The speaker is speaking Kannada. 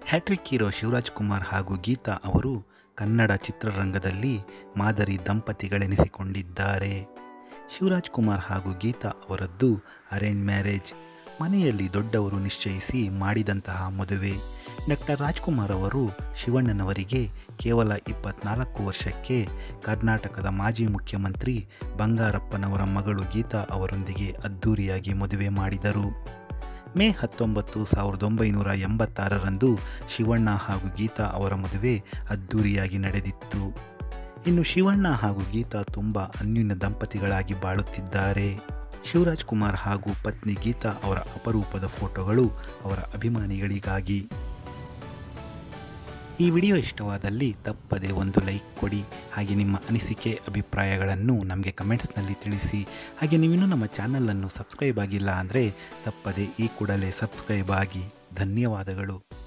ಹ್ಯಾಟ್ರಿಕ್ ಹೀರೋ ಶಿವರಾಜ್ ಕುಮಾರ್ ಹಾಗೂ ಗೀತಾ ಅವರು ಕನ್ನಡ ಚಿತ್ರರಂಗದಲ್ಲಿ ಮಾದರಿ ದಂಪತಿಗಳೆನಿಸಿಕೊಂಡಿದ್ದಾರೆ ಶಿವರಾಜ್ ಕುಮಾರ್ ಹಾಗೂ ಗೀತಾ ಅವರದ್ದು ಅರೇಂಜ್ ಮ್ಯಾರೇಜ್ ಮನೆಯಲ್ಲಿ ದೊಡ್ಡವರು ನಿಶ್ಚಯಿಸಿ ಮಾಡಿದಂತಹ ಮದುವೆ ಡಾಕ್ಟರ್ ರಾಜ್ಕುಮಾರ್ ಅವರು ಶಿವಣ್ಣನವರಿಗೆ ಕೇವಲ ಇಪ್ಪತ್ನಾಲ್ಕು ವರ್ಷಕ್ಕೆ ಕರ್ನಾಟಕದ ಮಾಜಿ ಮುಖ್ಯಮಂತ್ರಿ ಬಂಗಾರಪ್ಪನವರ ಮಗಳು ಗೀತಾ ಅವರೊಂದಿಗೆ ಅದ್ಧೂರಿಯಾಗಿ ಮದುವೆ ಮಾಡಿದರು ಮೇ ಹತ್ತೊಂಬತ್ತು ಸಾವಿರದ ಒಂಬೈನೂರ ಎಂಬತ್ತಾರರಂದು ಶಿವಣ್ಣ ಹಾಗೂ ಗೀತಾ ಅವರ ಮದುವೆ ಅದ್ಧೂರಿಯಾಗಿ ನಡೆದಿತ್ತು ಇನ್ನು ಶಿವಣ್ಣ ಹಾಗೂ ಗೀತಾ ತುಂಬ ಅನ್ಯೂನ್ಯ ದಂಪತಿಗಳಾಗಿ ಬಾಳುತ್ತಿದ್ದಾರೆ ಶಿವರಾಜ್ ಕುಮಾರ್ ಹಾಗೂ ಪತ್ನಿ ಗೀತಾ ಅವರ ಅಪರೂಪದ ಫೋಟೋಗಳು ಅವರ ಅಭಿಮಾನಿಗಳಿಗಾಗಿ ಈ ವಿಡಿಯೋ ಇಷ್ಟವಾದಲ್ಲಿ ತಪ್ಪದೆ ಒಂದು ಲೈಕ್ ಕೊಡಿ ಹಾಗೆ ನಿಮ್ಮ ಅನಿಸಿಕೆ ಅಭಿಪ್ರಾಯಗಳನ್ನು ನಮಗೆ ಕಮೆಂಟ್ಸ್ನಲ್ಲಿ ತಿಳಿಸಿ ಹಾಗೆ ನೀವಿನ್ನೂ ನಮ್ಮ ಚಾನಲನ್ನು ಸಬ್ಸ್ಕ್ರೈಬ್ ಆಗಿಲ್ಲ ಅಂದರೆ ತಪ್ಪದೆ ಈ ಕೂಡಲೇ ಸಬ್ಸ್ಕ್ರೈಬ್ ಆಗಿ ಧನ್ಯವಾದಗಳು